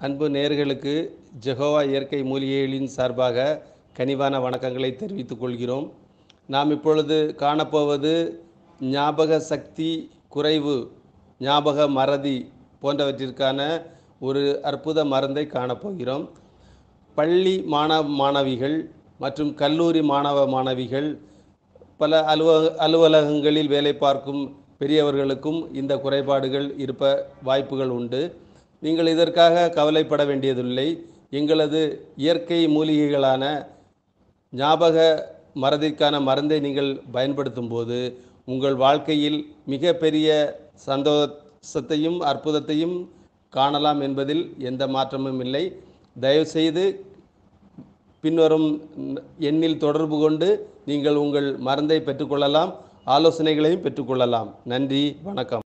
அன்பு நேர்களுக்கு ஜெகோவா இயற்கை மூலிகைகளின் சார்பாக கனிவான வணக்கங்களை தெரிவித்துக் கொள்கிறோம் நாம் இப்பொழுது காணப்போவது ஞாபக சக்தி குறைவு ஞாபக மறதி போன்றவற்றிற்கான ஒரு அற்புத மருந்தை காணப்போகிறோம் பள்ளி மாணவ மாணவிகள் மற்றும் கல்லூரி மாணவ மாணவிகள் பல அலுவலக அலுவலகங்களில் வேலை பார்க்கும் பெரியவர்களுக்கும் இந்த குறைபாடுகள் இருப்ப வாய்ப்புகள் உண்டு நீங்கள் இதற்காக கவலைப்பட வேண்டியதில்லை எங்களது இயற்கை மூலிகைகளான ஞாபக மறதிக்கான மருந்தை நீங்கள் பயன்படுத்தும் போது உங்கள் வாழ்க்கையில் மிகப்பெரிய சந்தோஷத்தையும் அற்புதத்தையும் காணலாம் என்பதில் எந்த மாற்றமும் இல்லை தயவுசெய்து பின்வரும் எண்ணில் தொடர்பு கொண்டு நீங்கள் உங்கள் மருந்தை பெற்றுக்கொள்ளலாம் ஆலோசனைகளையும் பெற்றுக்கொள்ளலாம் நன்றி வணக்கம்